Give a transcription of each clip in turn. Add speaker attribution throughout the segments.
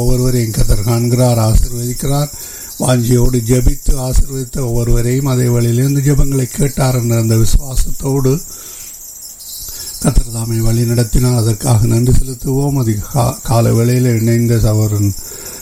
Speaker 1: ஒவ்வொருவரையும் கத்தர் காண்கிறார் ஆசீர்வதிக்கிறார் வாஞ்சியோடு ஜெபித்து ஆசீர்வதித்த ஒவ்வொருவரையும் அதே வழியிலிருந்து ஜெபங்களை கேட்டார் என்ற அந்த விசுவாசத்தோடு கத்தர் தாமை வழி நடத்தினார் அதற்காக நன்றி செலுத்துவோம் அது கா- கால வேளையில் இணைந்த சவரன்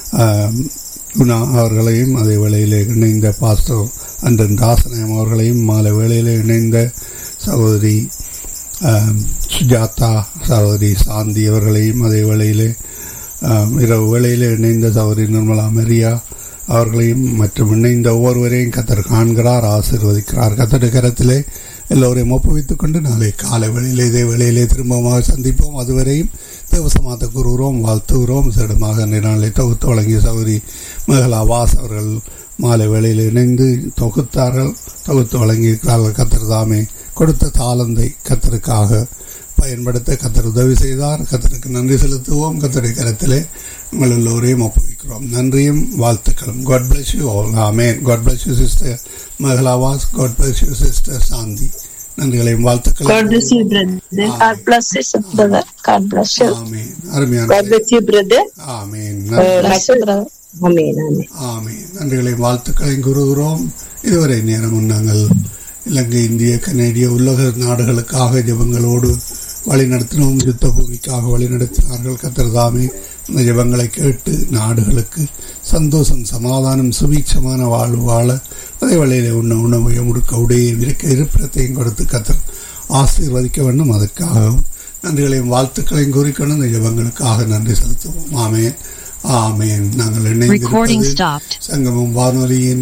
Speaker 1: குணா அவர்களையும் அதே வேளையில் இணைந்த பாஸ்டர் அன்றன் தாசனயம் அவர்களையும் மாலை வேளையில் இணைந்த சகோதரி ஆம், சுஜாதா சகோதரி சாந்தி அவர்களையும் அதே வேளையிலே ஆம், இரவு வேளையில் இணைந்த சகோதரி நிர்மலா மரியா அவர்களையும் மற்றும் இணைந்த ஒவ்வொருவரையும் கத்தர் காண்கிறார் ஆசீர்வதிக்கிறார் கத்தர் கரத்திலே எல்லோரையும் ஒப்புவித்துக் கொண்டு நாளை காலை வேளையிலே இதே வேளையிலே திரும்பமாக சந்திப்போம் அதுவரையும் தேவசமாத்த கூறுகிறோம் வாழ்த்துகிறோம் சிடமாக நாளை தொகுத்து வழங்கிய சகோதரி மேகலா வாஸ் அவர்கள் மாலை வேளையில் இணைந்து தொகுத்தார்கள் தொகுத்து வழங்கியிருக்கிறார்கள் கத்தர் தாமே கொடுத்த தாளந்தை கத்தருக்காக பயன்படுத்த கத்தர் உதவி செய்தார் கத்தருக்கு நன்றி செலுத்துவோம் கத்தருடைய கரத்திலே உங்கள் எல்லோரையும் ஒப்புவிக்கிறோம் நன்றியும் வாழ்த்துக்களும் காட் பிளஸ் யூ ஆல் ஆமேன் காட் பிளஸ் யூ சிஸ்டர் மகளாவாஸ் God bless you sister Shanti நன்றிகளையும்
Speaker 2: God
Speaker 1: வாழ்த்துக்களும்
Speaker 2: bless you, brother.
Speaker 3: God bless you, brother. God bless you.
Speaker 1: ஆமேன் அருமையான
Speaker 4: God bless you, brother.
Speaker 1: Amen
Speaker 4: Uh,
Speaker 1: நன்றி.
Speaker 3: Bless you, brother.
Speaker 4: Amen, amen.
Speaker 1: ஆமேன் நன்றிகளையும் வாழ்த்துக்களையும் கூறுகிறோம் இதுவரை நேரமும் நாங்கள் இலங்கை இந்திய கனேடிய உலக நாடுகளுக்காக ஜெபங்களோடு வழிநடத்தினோம் யுத்த பூமிக்காக வழிநடத்தினார்கள் கத்திரதாமே அந்த ஜெபங்களை கேட்டு நாடுகளுக்கு சந்தோஷம் சமாதானம் சுபீட்சமான வாழ்வு வாழ அதே வழியிலே உண்ண உணவையும் உடுக்க உடையை இருக்க இருப்பிடத்தையும் கொடுத்து கத்தர் ஆசீர்வதிக்க வேண்டும் அதற்காகவும் நன்றிகளையும் வாழ்த்துக்களையும் கூறிக்கொண்டு இந்த ஜெபங்களுக்காக நன்றி செலுத்துவோம் ஆமேன் ஆமேன் நாங்கள்
Speaker 5: Recording
Speaker 1: இணைந்திருப்பது
Speaker 5: stopped.
Speaker 1: சங்கமம் வானொலியின்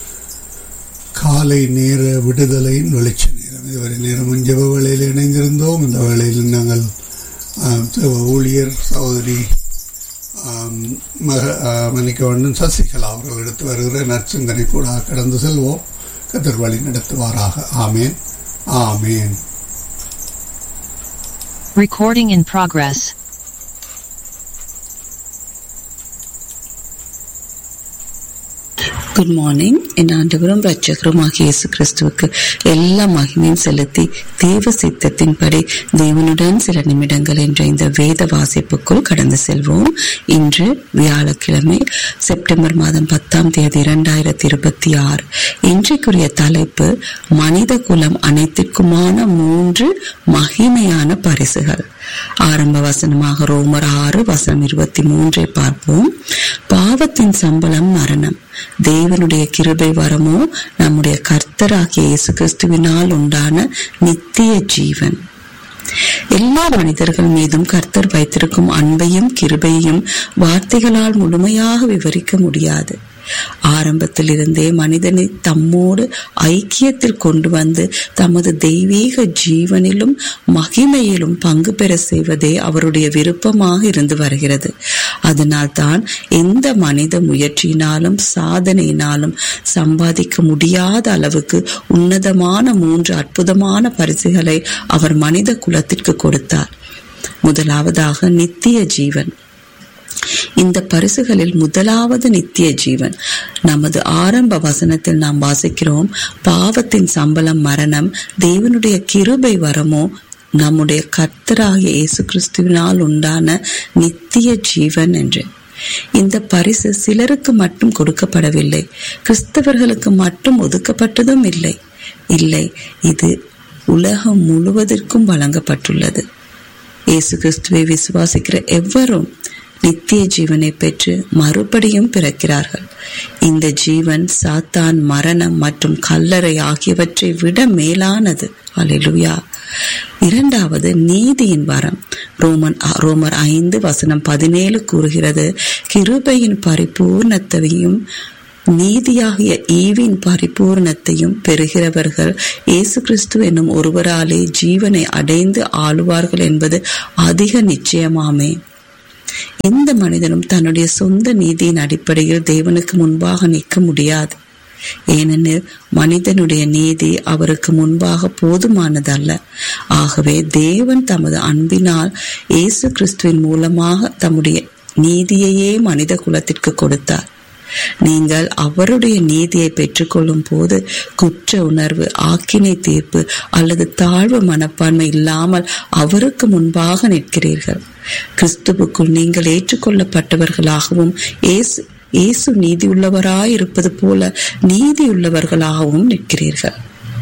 Speaker 1: காலை நேர விடுதலையின் வெளிச்ச நேரம் இதுவரை நேரம் ஜெப வேளையில் இணைந்திருந்தோம் இந்த வேளையில் நாங்கள் ஆம், தேவ ஊழியர் சகோதரி ஆம், மக ஆ, மன்னிக்க வேண்டும் சசிகலா அவர்கள் எடுத்து வருகிற நற்சிந்தனை கூட கடந்து செல்வோம் கத்தர் வழி நடத்துவாராக ஆமேன் ஆமேன்
Speaker 5: Recording in progress.
Speaker 6: Good morning என் ஆண்டவரும் ரட்சகருமாகிய இயேசு கிறிஸ்துவுக்கு எல்லா மகிமையும் செலுத்தி தேவ சித்தத்தின்படி தேவனுடன் சில நிமிடங்கள் என்ற இந்த வேத வாசிப்புக்குள் கடந்து செல்வோம் இன்று வியாழக்கிழமை செப்டம்பர் மாதம் பத்தாம் தேதி இரண்டாயிரத்தி இருபத்தி ஆறு இன்றைக்குரிய தலைப்பு மனித குலம் அனைத்திற்குமான மூன்று மகிமையான பரிசுகள் ஆரம்ப வசனமாக ரோமர் ஆறு வசனம் இருபத்தி மூன்றை பார்ப்போம் பாவத்தின் சம்பளம் மரணம் தேவனுடைய கிருபை வரமோ நம்முடைய கர்த்தராகிய இயேசு கிறிஸ்துவினால் உண்டான நித்திய ஜீவன் எல்லா மனிதர்கள் மீதும் கர்த்தர் வைத்திருக்கும் அன்பையும் கிருபையையும் வார்த்தைகளால் முழுமையாக விவரிக்க முடியாது ஆரம்பத்தில் இருந்தே மனிதனை தம்மோடு ஐக்கியத்தில் கொண்டு வந்து தமது தெய்வீக ஜீவனிலும் மகிமையிலும் பங்கு பெற செய்வதே அவருடைய விருப்பமாக இருந்து வருகிறது அதனால் தான் எந்த மனித முயற்சியினாலும் சாதனையினாலும் சம்பாதிக்க முடியாத அளவுக்கு உன்னதமான மூன்று அற்புதமான பரிசுகளை அவர் மனித குலத்திற்கு கொடுத்தார் முதலாவதாக நித்திய ஜீவன் இந்த பரிசுகளில் முதலாவது நித்திய ஜீவன் நமது ஆரம்ப வசனத்தில் நாம் வாசிக்கிறோம் பாவத்தின் சம்பளம் மரணம் தேவனுடைய கிருபை வரமோ நம்முடைய கர்த்தராகிய இயேசு கிறிஸ்துவினால் உண்டான நித்திய ஜீவன் என்று இந்த பரிசு சிலருக்கு மட்டும் கொடுக்கப்படவில்லை கிறிஸ்தவர்களுக்கு மட்டும் ஒதுக்கப்பட்டதும் இல்லை இல்லை இது உலகம் முழுவதற்கும் வழங்கப்பட்டுள்ளது இயேசு கிறிஸ்துவை விசுவாசிக்கிற எவரும் நித்திய ஜீவனை பெற்று மறுபடியும் பிறக்கிறார்கள் இந்த ஜீவன் சாத்தான் மரணம் மற்றும் கல்லறை ஆகியவற்றை விட மேலானது அல்லேலூயா இரண்டாவது நீதியின் வரம் ரோமன் ரோமர் ஐந்து வசனம் பதினேழு கூறுகிறது கிருபையின் பரிபூர்ணத்தையும் நீதியாகிய ஈவின் பரிபூர்ணத்தையும் பெறுகிறவர்கள் இயேசு கிறிஸ்து என்னும் ஒருவராலே ஜீவனை அடைந்து ஆளுவார்கள் என்பது அதிக நிச்சயமாமே எந்த மனிதனும் தன்னுடைய சொந்த நீதியின் அடிப்படையில் தேவனுக்கு முன்பாக நிற்க முடியாது ஏனெனில் மனிதனுடைய நீதி அவருக்கு முன்பாக போதுமானதல்ல ஆகவே தேவன் தமது அன்பினால் இயேசு கிறிஸ்துவின் மூலமாக தம்முடைய நீதியையே மனித குலத்திற்கு கொடுத்தார் நீங்கள் அவருடைய நீதியை பெற்றுக்கொள்ளும் போது குற்ற உணர்வு ஆக்கினை தீர்ப்பு அல்லது தாழ்வு மனப்பான்மை இல்லாமல் அவருக்கு முன்பாக நிற்கிறீர்கள் கிறிஸ்துவுக்குள் நீங்கள் ஏற்றுக்கொள்ளப்பட்டவர்களாகவும் இயேசு இயேசு நீதியுள்ளவராயிருப்பது போல நீதியுள்ளவர்களாகவும் நிற்கிறீர்கள்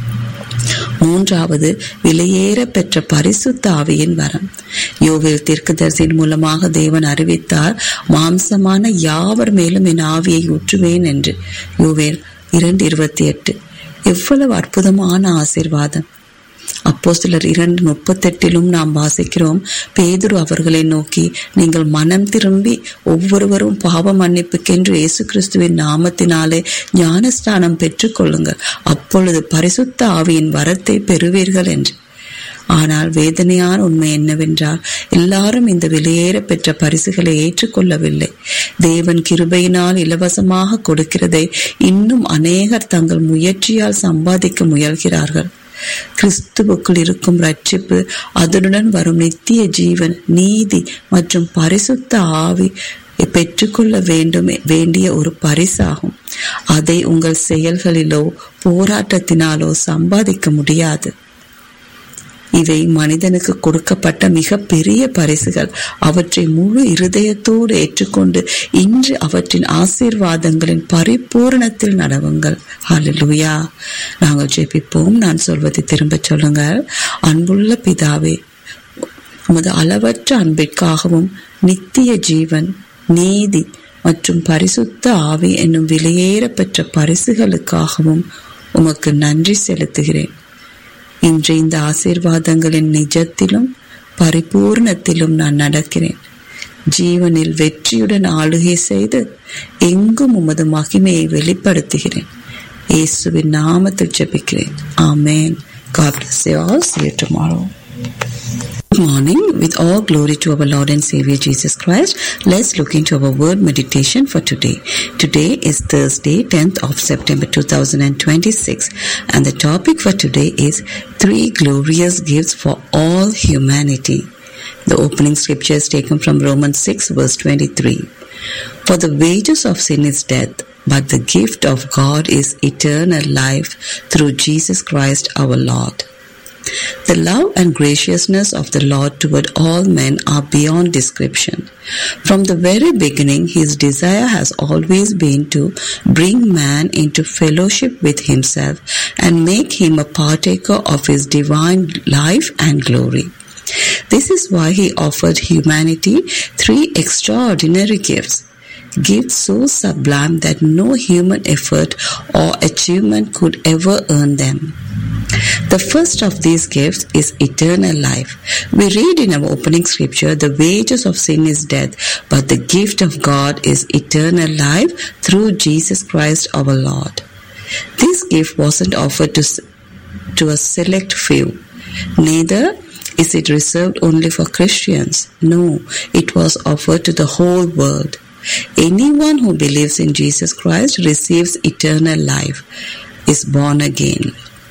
Speaker 6: மூன்றாவது விலையேற பெற்ற பரிசுத்த ஆவியின் வரம் யோவேல் தீர்க்கதரிசியின் மூலமாக தேவன் அறிவித்தார் மாம்சமான யாவர் மேலும் என் ஆவியை ஊற்றுவேன் என்று யோவேல் இரண்டு இருபத்தி எட்டு எவ்வளவு அற்புதமான ஆசிர்வாதம் அப்போ சிலர் இரண்டு முப்பத்தெட்டிலும் நாம் வாசிக்கிறோம் பேதுரு அவர்களை நோக்கி நீங்கள் மனம் திரும்பி ஒவ்வொருவரும் பாவ மன்னிப்புக்கென்று இயேசு கிறிஸ்துவின் நாமத்தினாலே ஞானஸ்தானம் பெற்றுக்கொள்ளுங்கள் அப்பொழுது பரிசுத்த ஆவியின் வரத்தை பெறுவீர்கள் என்று ஆனால் வேதனையான உண்மை என்னவென்றால் எல்லாரும் இந்த விலையேற பெற்ற பரிசுகளை ஏற்றுக்கொள்ளவில்லை தேவன் கிருபையினால் இலவசமாக கொடுக்கிறதை இன்னும் அநேகர் தங்கள் முயற்சியால் சம்பாதிக்க முயல்கிறார்கள் கிறிஸ்துவுக்குள் இருக்கும் ரட்சிப்பு அதனுடன் வரும் நித்திய ஜீவன் நீதி மற்றும் பரிசுத்த ஆவி பெற்றுக்கொள்ள வேண்டும் வேண்டிய ஒரு பரிசாகும் அதை உங்கள் செயல்களிலோ போராட்டத்தினாலோ சம்பாதிக்க முடியாது இவை மனிதனுக்கு கொடுக்கப்பட்ட மிக பெரிய பரிசுகள் அவற்றை முழு இருதயத்தோடு ஏற்றுக்கொண்டு இன்று அவற்றின் ஆசீர்வாதங்களின் பரிபூரணத்தில் நடவுங்கள் ஹalleluya நாங்கள் ஜெபிப்போம் நான் சொல்வதை திரும்ப சொல்லுங்கள் அன்புள்ள பிதாவே உமது அளவற்ற அன்பிற்காகவும் நித்திய ஜீவன் நீதி மற்றும் பரிசுத்த ஆவி என்னும் விலையேற பெற்ற பரிசுகளுக்காகவும் உமக்கு நன்றி செலுத்துகிறேன் இன்று இந்த ஆசீர்வாதங்களின் நிஜத்திலும் பரிபூர்ணத்திலும் நான் நடக்கிறேன் ஜீவனில் வெற்றியுடன் ஆளுகை செய்து எங்கும் உமது மகிமையை வெளிப்படுத்துகிறேன் இயேசுவின் நாமத்தில் ஜெபிக்கிறேன் ஆமேன் God bless you all. See you tomorrow. Good morning. With all glory to our Lord and Savior Jesus Christ, let's look into our word meditation for today. Today is Thursday, 10th of September 2026, and the topic for today is Three Glorious Gifts for All Humanity. The opening scripture is taken from Romans 6, verse 23. For the wages of sin is death, but the gift of God is eternal life through Jesus Christ our Lord. The love and graciousness of the Lord toward all men are beyond description. From the very beginning, his desire has always been to bring man into fellowship with himself and make him a partaker of his divine life and glory. This is why he offered humanity three extraordinary gifts. Gifts so sublime that no human effort or achievement could ever earn them. The first of these gifts is eternal life. We read in our opening scripture, the wages of sin is death, but the gift of God is eternal life through Jesus Christ our Lord. This gift wasn't offered to, to a select few. Neither is it reserved only for Christians. No, it was offered to the whole world. Anyone who believes in Jesus Christ receives eternal life, is born again.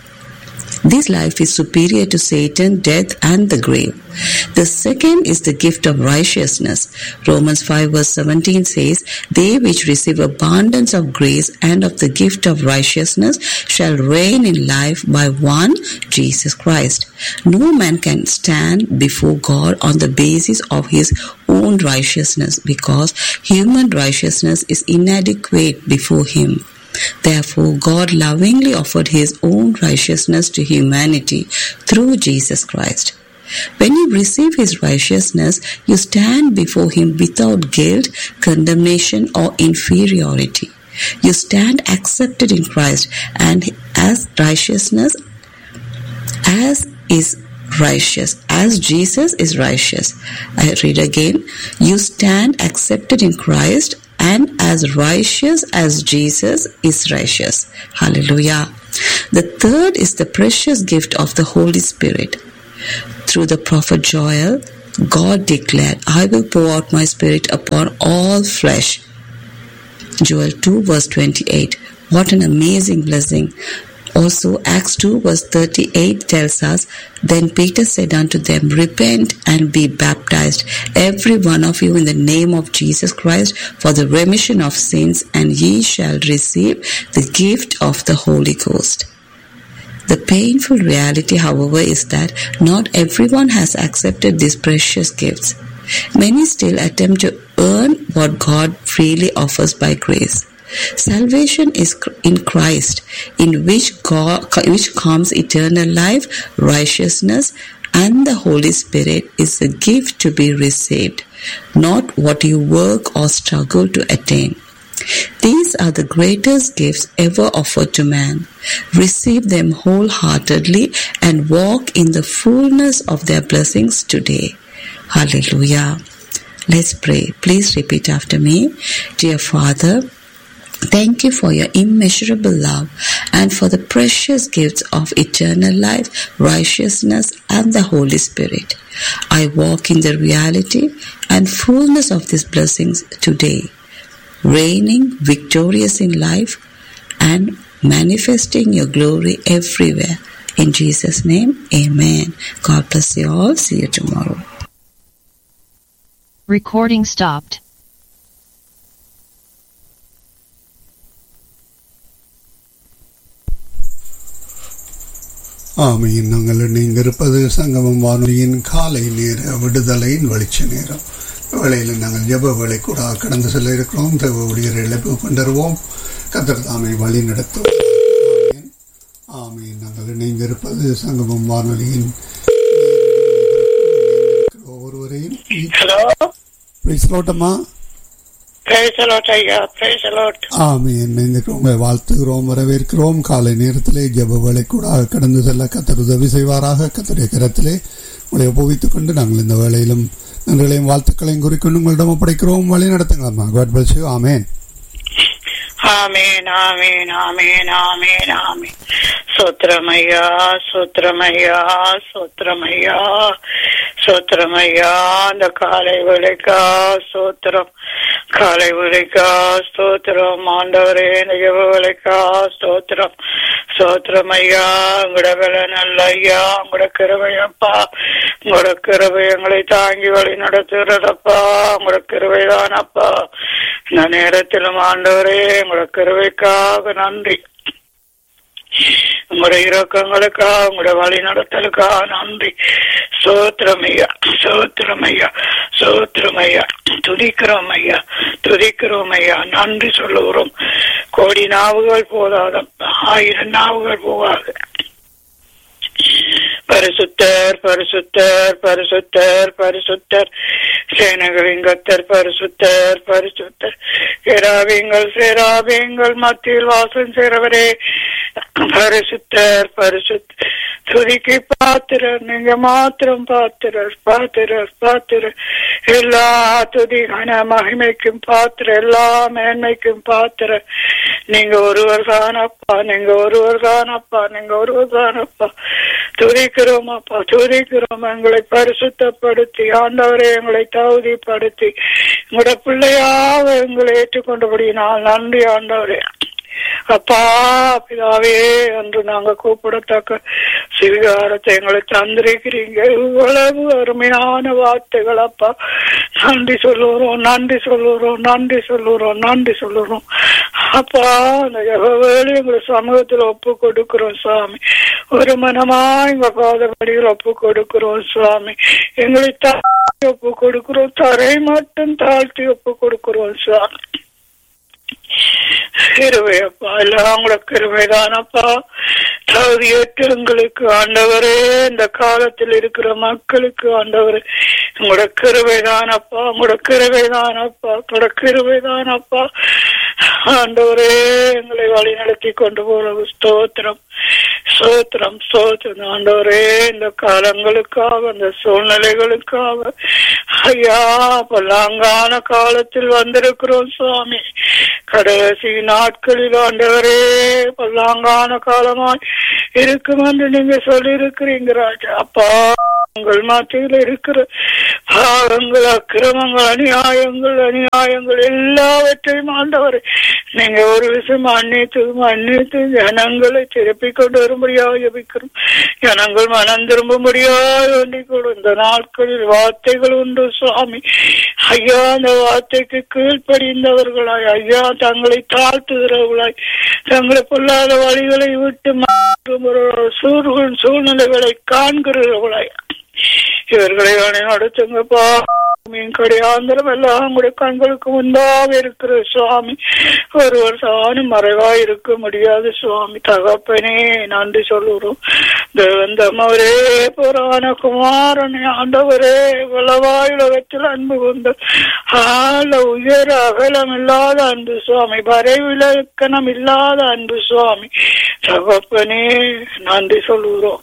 Speaker 6: This life is superior to Satan, death, and the grave. The second is the gift of righteousness. Romans 5 verse 17 says, They which receive abundance of grace and of the gift of righteousness shall reign in life by one Jesus Christ. No man can stand before God on the basis of his own righteousness because human righteousness is inadequate before him. Therefore, God lovingly offered his own righteousness to humanity through Jesus Christ. When you receive his righteousness, you stand before him without guilt, condemnation, or inferiority. You stand accepted in Christ and as righteousness as is righteous as Jesus is righteous. I read again. You stand accepted in Christ and as righteous as Jesus is righteous. Hallelujah. The third is the precious gift of the Holy Spirit. Through the prophet Joel, God declared, I will pour out my spirit upon all flesh. Joel 2 verse 28. What an amazing blessing. Also, Acts 2 verse 38 tells us, Then Peter said unto them, Repent and be baptized, every one of you in the name of Jesus Christ, for the remission of sins, and ye shall receive the gift of the Holy Ghost. The painful reality, however, is that not everyone has accepted these precious gifts. Many still attempt to earn what God freely offers by grace. Salvation is in Christ, in which God, which comes eternal life, righteousness, and the Holy Spirit is a gift to be received, not what you work or struggle to attain. These are the greatest gifts ever offered to man. Receive them wholeheartedly and walk in the fullness of their blessings today. Hallelujah. Let's pray. Please repeat after me. Dear Father, Thank you for your immeasurable love and for the precious gifts of eternal life, righteousness, and the Holy Spirit. I walk in the reality and fullness of these blessings today, reigning victorious in life and manifesting your glory everywhere. In Jesus' name, amen. God bless you all. See you tomorrow.
Speaker 5: Recording stopped.
Speaker 1: ஆமையின் நாங்கள் இணைந்திருப்பது சங்கமம் வானொலியின் காலை நேர விடுதலையின் வெளிச்ச நேரம் வேளையில் நாங்கள் ஜெப வேலை கூட கடந்து செல்ல இருக்கிறோம் தேவ ஊழியரை இழப்பு கொண்டுருவோம் கத்தர் தாமை வழி நடத்தும் ஆமீன். ஆமீன் நாங்கள் இணைந்திருப்பது சங்கமம் வானொலியின் ஒவ்வொருவரையும்
Speaker 2: ஹலோ
Speaker 1: பேசலோட்டமா
Speaker 2: பிரேசலோட் ஐயா பிரேசலோட்
Speaker 1: ஆமீன் இன்றைக்கு உங்களை வாழ்த்துகிறோம் வரவேற்கிறோம் காலை நேரத்திலே ஜெப வேலை கூட கடந்து செல்ல கத்தர் உதவி செய்வாராக கத்தருடைய கரத்திலே உங்களை ஒப்புவித்துக் கொண்டு நாங்கள் இந்த வேளையிலும் நன்றிகளையும் வாழ்த்துக்களையும் குறிக்கொண்டு உங்களிடம் ஒப்படைக்கிறோம் வழி நடத்துங்களம்மா காட் பிளஸ் யூ ஆமேன்
Speaker 2: ஆமீன் ஆமீன் ஆமீன் ஆமீன் ஆமீன் சோத்திரமையா சோத்திரமையா சோத்திரமையா சோத்திரமையா அந்த காலை விளைக்கா சோத்திரம் காலை விளைக்கா ஸ்தோத்திரம் ஆண்டவரே இந்த ஜெப விளைக்கா ஸ்தோத்திரம் ஸ்தோத்திரமையா உங்களோட விலை நல்ல ஐயா உங்களோட கிருபையப்பா உங்களோட கிருபை எங்களை தாங்கி வழி நடத்துகிறதப்பா உங்களோட கிருபைதானப்பா இந்த நேரத்திலும் ஆண்டவரே உங்களோட கிருபைக்காக நன்றி உங்களுடைய இரக்கங்களுக்காக உங்களுடைய வழி நடத்தலுக்காக நன்றி சோத்திரமையா சோத்திரமையா சோத்திரமையா துதிக்கிறோம் ஐயா துதிக்கிறோம் ஐயா நன்றி சொல்லுகிறோம் கோடி நாவுகள் போதாத ஆயிரம் நாவுகள் போகாது பரிசுத்தர் பரிசுத்தர் பரிசுத்தர் பரிசுத்தர் சேனகளின் கத்தர் பரிசுத்தர் பரிசுத்தர் சேராவிங்கள் சேராவிங்கள் மத்தியில் வாசம் சேரவரே பரிசுத்தர் பரிசுத்த துதிக்கு பாத்திரர் நீங்க மாத்திரம் பாத்திரர் பாத்திரர் பாத்திரர் எல்லா துதி கன மகிமைக்கும் பாத்திர எல்லா மேன்மைக்கும் பாத்திர நீங்க ஒருவர் தானப்பா நீங்க ஒருவர் தானப்பா நீங்க ஒருவர் தானப்பா துதிக்கிறோம் அப்பா துதிக்கிறோம் எங்களை பரிசுத்தப்படுத்தி ஆண்டவரை எங்களை தகுதிப்படுத்தி உங்களோட பிள்ளையாக எங்களை ஏற்றுக்கொண்டபடியினால் நன்றி ஆண்டவரே அப்பா பிதாவே என்று நாங்க கூப்பிடத்தக்க சிவிகாரத்தை எங்களை தந்திருக்கிறீங்க இவ்வளவு அருமையான வார்த்தைகள் அப்பா நன்றி சொல்லுறோம் நன்றி சொல்லுறோம் நன்றி சொல்லுறோம் நன்றி சொல்லுறோம் அப்பா அந்த வேலை எங்களை சமூகத்தில் ஒப்பு கொடுக்கிறோம் சுவாமி ஒரு மனமா எங்க பாதபடிகள் ஒப்பு கொடுக்கிறோம் சுவாமி எங்களை தாழ்த்தி ஒப்பு கொடுக்கிறோம் தரை மட்டும் தாழ்த்தி ஒப்பு கொடுக்கிறோம் சுவாமி கிருபையப்பா எல்லாம் உங்களோட கிருபைதானப்பா தகுதியற்ற எங்களுக்கு ஆண்டவரே இந்த காலத்தில் இருக்கிற மக்களுக்கு ஆண்டவரே உங்களோட கிருபைதானப்பா உங்களோட கிருபைதானப்பா உங்களோட கிருபைதானப்பா ஆண்டவரே எங்களை வழி நடத்தி கொண்டு போற ஸ்தோத்திரம் ஸ்தோத்திரம் ஸ்தோத்திரம் ஆண்டவரே இந்த காலங்களுக்காக இந்த சூழ்நிலைகளுக்காக ஐயா பல்லாங்கான காலத்தில் வந்திருக்கிறோம் சுவாமி கடைசி நாட்களில் ஆண்டவரே பல்லாங்கான காலமாய் இருக்கும் என்று நீங்க சொல்லி இருக்கிறீங்க ராஜா அப்பா உங்கள் மத்தியில் இருக்கிற பாவங்கள் அக்கிரமங்கள் அநியாயங்கள் அநியாயங்கள் எல்லாவற்றையும் ஆண்டவர் நீங்க ஒரு விஷயம் மன்னித்து மன்னித்து ஜனங்களை திருப்பி கொண்டு வரும்படியாக ஜபிக்கிறோம் ஜனங்கள் மனம் திரும்பும்படியாக வேண்டிக் கொள்ளும் இந்த நாட்களில் வார்த்தைகள் உண்டு சுவாமி ஐயா அந்த வார்த்தைக்கு கீழ்ப்படிந்தவர்களாய் ஐயா தங்களை தாழ்த்துகிறவர்களாய் தங்களை பொல்லாத வழிகளை விட்டு மாறுகிறவர்களாய், சூழ் சூழ்நிலைகளை காண்கிறவர்களாய் இவர்களை வழி நடத்துங்கப்பா மீன் கடையாந்திரம் எல்லாம் உங்களுடைய கண்களுக்கு முன்பாக இருக்கிற சுவாமி ஒருவர் தானும் மறைவா இருக்க முடியாது சுவாமி தகப்பனே நன்றி சொல்லுறோம் தேவந்தமவரே புராண குமாரனே ஆண்டவரே உலவாய் உலகத்தில் அன்பு கொண்டு ஆழ உயர அகலம் இல்லாத அன்பு சுவாமி வரைவிலக்கணம் இல்லாத அன்பு சுவாமி தகப்பனே நன்றி சொல்லுகிறோம்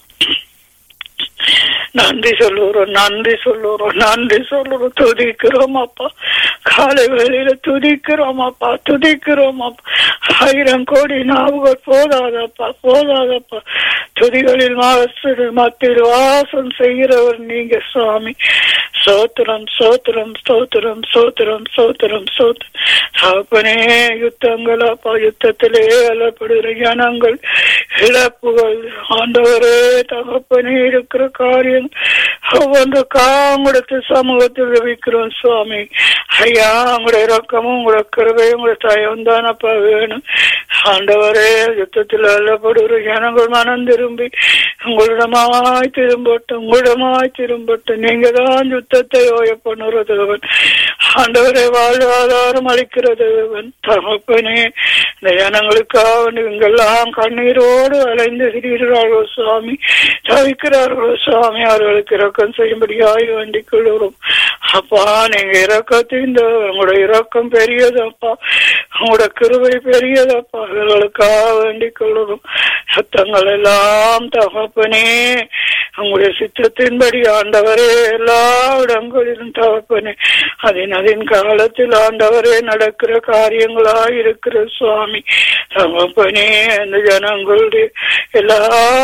Speaker 2: நன்றி சொல்லுறோம் நன்றி சொல்லுறோம் நன்றி சொல்லுறோம் துதிக்கிறோம் அப்பா காலை வேளையில துதிக்கிறோம் அப்பா துதிக்கிறோம் அப்பா ஆயிரம் கோடி நாவுகள் போதாதப்பா போதாதப்பா துதிகளில் மாசு மத்தியில் வாசம் செய்கிறவர் நீங்க சுவாமி சோத்திரம் சோத்திரம் சோத்திரம் சோத்திரம் சோத்திரம் சோத்திரம் சாப்பனே யுத்தங்கள் அப்பா யுத்தத்திலே அல்லப்படுகிற ஜனங்கள் இழப்புகள் ஆண்டவரே தகப்பனே இருக்கிற காரியம் ஒவ்வொன்று காமுடத்து சமூகத்தில் வைக்கிறோம் சுவாமி ஐயா உங்களுடைய இறக்கமும் உங்களோட கருவையும் உங்களுடைய தயம் தானப்பா வேணும் ஆண்டவரே யுத்தத்தில் அல்லப்படுகிற ஜனங்கள் மனம் திரும்பி உங்களிடமாய் திரும்பட்டும் உங்களிடமாய் திரும்பட்டும் நீங்க தான் யுத்தத்தை ஓய பண்ணுற தேவன் ஆண்டவரை வாழ்வாதாரம் அளிக்கிற தேவன் தகப்பனே இந்த ஜனங்களுக்காக நீங்கெல்லாம் கண்ணீரோடு அலைந்து திரிகிறார்களோ சுவாமி தவிக்கிறார்களோ சுவாமி அவர்களுக்கு இறக்கம் செய்யும்படியாய் வேண்டிக் கொள்கிறோம் அப்பா நீங்க இறக்கத்தின் உங்களோட இறக்கம் பெரியதப்பா உங்களோட கிருவை பெரியதப்பா இவர்களுக்காக வேண்டிக் கொள்கிறோம் சத்தங்கள் எல்லாம் தகப்பனே உங்களுடைய சித்தத்தின்படி ஆண்டவரே எல்லா இடங்களிலும் தகப்பனே அதன் அதன் காலத்தில் ஆண்டவரே நடக்கிற காரியங்களா இருக்கிற சுவாமி தகப்பனே அந்த ஜனங்களுடைய எல்லா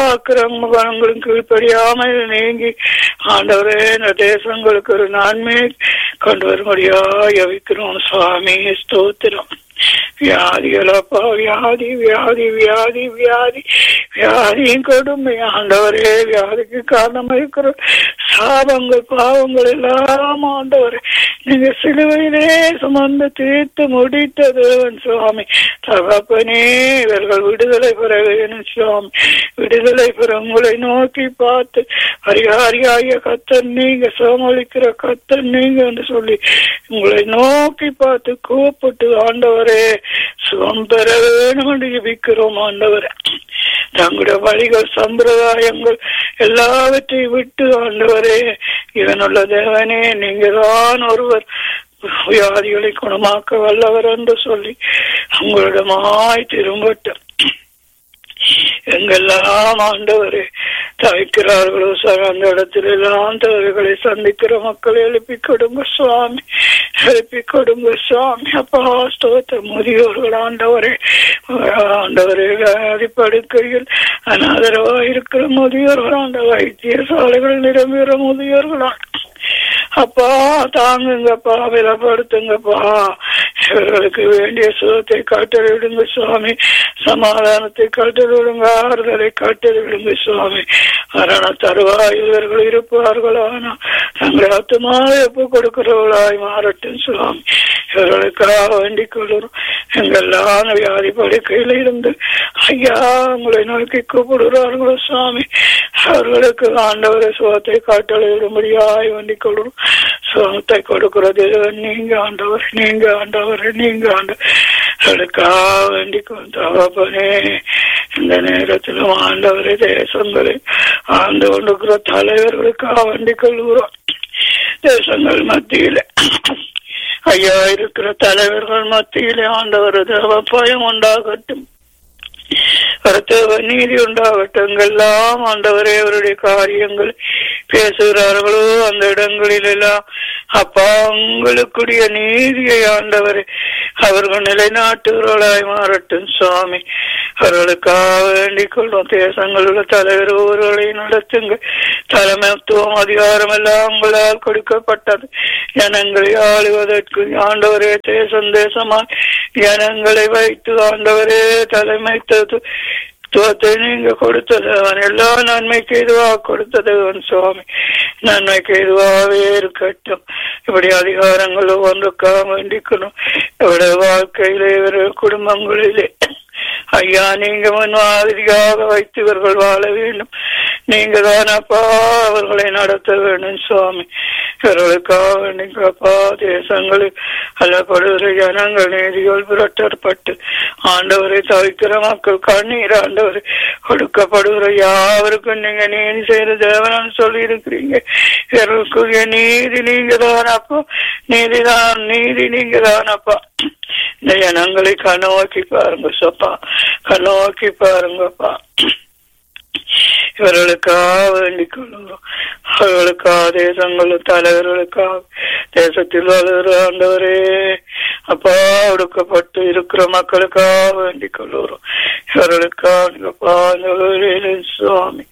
Speaker 2: கிரமங்களும் கீழ்ப்படியாமல் நீங்கி ஆண்டவரே இந்த தேசங்களுக்கு ஒரு நன்மை கொண்டு வரும்படியா யவிக்கிறோம் சுவாமி ஸ்தோத்திரம் வியாதிகளப்பா வியாதி வியாதி வியாதி வியாதி வியாதியும் கொடுமை ஆண்டவரே வியாதிக்கு காரணமா இருக்கிற சாபங்கள் பாவங்கள் எல்லாம் ஆண்டவரே நீங்க சிலுவையிலே சுமந்து தீர்த்து முடித்த தேவன் சுவாமி தகப்பனே இவர்கள் விடுதலை பெற வேணும் சுவாமி விடுதலை பெற உங்களை நோக்கி பார்த்து ஹரிஹாரியாய கத்தன் நீங்க சோமளிக்கிற கத்தன் நீங்க என்று சொல்லி உங்களை நோக்கி பார்த்து கூப்பிட்டு ஆண்டவரே சுகம் பெற வேணும் என்று ஜெபிக்கிறோம் ஆண்டவரே தங்களுடைய வழிகள் சம்பிரதாயங்கள் எல்லாவற்றையும் விட்டு ஆண்டவரே இவனுள்ள தேவனே நீங்க தான் ஒருவர் வியாதிகளை குணமாக்க வல்லவர் என்று சொல்லி உங்களிடமாய் திரும்பட்டும் எங்கெல்லாம் ஆண்டவரே தவிக்கிறார்களோ சார் அந்த இடத்துல எல்லாம் தேவைகளை சந்திக்கிற மக்களை எழுப்பி கொடுங்க சுவாமி எழுப்பி கொடுங்க சுவாமி அப்பா ஸ்தோத்திர முதியோர்கள் ஆண்டவரே ஆண்டவரே வியாதி படுக்கையில் அனாதரவா இருக்கிற முதியோர்கள் அந்த வைத்தியசாலைகள் நிரம்புகிற முதியோர்களா அப்பா தாங்குங்கப்பா விலப்படுத்துங்கப்பா இவர்களுக்கு வேண்டிய சுகத்தை காட்டல் விடுங்க சுவாமி சமாதானத்தை காட்டல் விடுங்க ஆறுதலை காட்டல் விடுங்க சுவாமி மரண தருவாய் இவர்கள் இருப்பார்கள் ஆனா தங்கள் ஆத்துமாவை ஒப்பு கொடுக்கிறவர்களாய் மாறட்டும் சுவாமி இவர்களுக்காக வேண்டிக் கொள்ளுறோம் எங்கெல்லாம் வியாதி படுக்கையில் இருந்து ஐயா உங்களை நோக்கி கூப்பிடுகிறார்களோ சுவாமி அவர்களுக்கு ஆண்டவரை சுகத்தை காட்டல் விடும்படியாய் வேண்டிக் கொள்ளுறோம் சுகத்தை கொடுக்கிறது நீங்க ஆண்டவர் நீங்க ஆண்டவர் நீங்க ஆண்டவர்களுக்காக வேண்டிக் தகப்பனே இந்த நேரத்திலும் ஆண்டவரை தேசங்களை ஆண்டு கொண்டிருக்கிற தலைவர்களுக்காக வேண்டிக் கொள்கிறோம் தேசங்கள் மத்தியில ஐயா இருக்கிற தலைவர்கள் மத்தியிலே ஆண்டவர் தேவ பயம் உண்டாகட்டும் கருத்தவ நீதி உண்டாகட்டும் எல்லாம் ஆண்டவரே அவருடைய காரியங்கள் பேசுகிறார்களோ அந்த இடங்களில் எல்லாம் அப்பா உங்களுக்குரிய நீதியை ஆண்டவரே அவர்கள் நிலைநாட்டுகிறவர்களாய் மாறட்டும் சுவாமி அவர்களுக்காக வேண்டிக் கொள்ளும் தேசங்களில் உள்ள தலைவர் ஊர்களை நடத்துங்க தலைமைத்துவம் அதிகாரம் எல்லாம் உங்களால் கொடுக்கப்பட்டது ஜனங்களை ஆளுவதற்கு ஆண்டவரே தேசம் தேசமாய் ஜனங்களை வைத்து ஆண்டவரே தலைமைத்தது துவத்தை நீங்க கொடுத்தது அவன் எல்லா நன்மைக்கு இதுவாக கொடுத்தது அவன் சுவாமி நன்மைக்கு இதுவாகவே இருக்கட்டும் இப்படி அதிகாரங்கள் ஒன்றுக்காக வேண்டிக்கணும் இவருடைய வாழ்க்கையிலே இவர்கள் குடும்பங்களிலே ஐயா நீங்க முன் மாதிரியாக வைத்து இவர்கள் வாழ வேண்டும் நீங்க தானப்பா அவர்களை நடத்த வேண்டும் சுவாமி இவர்களுக்காக நீங்கப்பா தேசங்களில் அல்லப்படுகிற ஜனங்கள் நீதிகள் புரட்டப்பட்டு ஆண்டவரை தவிக்கிற மக்கள் கண்ணீர் ஆண்டவர் கொடுக்கப்படுகிற யாவருக்கும் நீங்க நீதி செய்த தேவனான்னு சொல்லி இருக்கிறீங்க இவர்களுக்குரிய நீதி நீங்க தானப்பா நீதிதான் நீதி நீங்க தானப்பா இந்த ஜனங்களை கண்ணோக்கி பாருங்க சப்பா கண்ணோக்கி பாருங்கப்பா இவர்களுக்காக வேண்டிக் கொள்ளுகிறோம் அவர்களுக்காக தேசங்களும் தலைவர்களுக்காக தேசத்தில் வாழ்கிற ஆண்டவரே அப்பா ஒடுக்கப்பட்டு இருக்கிற மக்களுக்காக வேண்டிக் கொள்ளுகிறோம் இவர்களுக்காக சுவாமி